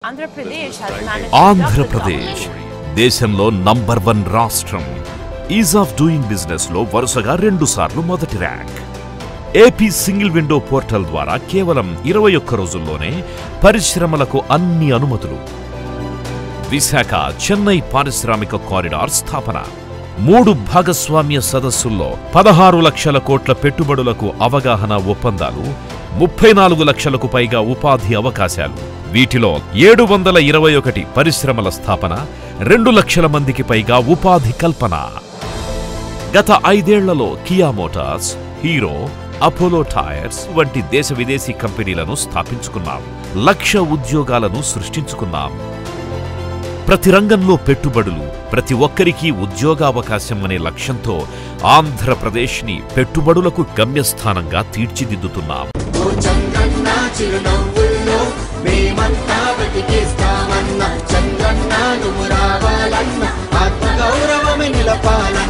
Andhra Pradesh has managed Andhra Pradesh దేశంలో number one రాష్ట్రం ease of doing business లో వరుసగా రెండు సార్లు మొదటి rank AP single window portal ద్వారా కేవలం ఇరవై ఒక్క రోజుల్లోనే పరిశ్రమలకు అన్ని అనుమతులు విశాఖ చెన్నై పారిశ్రామిక కారిడార్ స్థాపన మూడు భాగస్వామ్య సదస్సుల్లో పదహారు లక్షల కోట్ల పెట్టుబడులకు అవగాహన ఒప్పందాలు ముప్పై నాలుగు లక్షలకు పైగా ఉపాధి అవకాశాలు వీటిలో ఏడు వందల ఇరవై ఒకటి పరిశ్రమల స్థాపన రెండు లక్షల మందికి పైగా ఉపాధి కల్పన గత ఐదేళ్లలో కియా మోటార్స్ హీరో అపోలో టైర్స్ వంటి దేశ విదేశీ కంపెనీలను స్థాపించుకున్నాం లక్ష ఉద్యోగాలను సృష్టించుకున్నాం ప్రతి రంగంలో పెట్టుబడులు ప్రతి ఒక్కరికి ఉద్యోగావకాశం అనే లక్ష్యంతో ఆంధ్రప్రదేశ్ని పెట్టుబడులకు గమ్యస్థానంగా తీర్చిదిద్దుతున్నాం ఓ చంద్రన్న చిరునవ్వుల్లో మేమంతా బతికేస్తామన్న చంద్రన్న నువ్వు రావాలన్న ఆత్మ గౌరవమే నిలపాల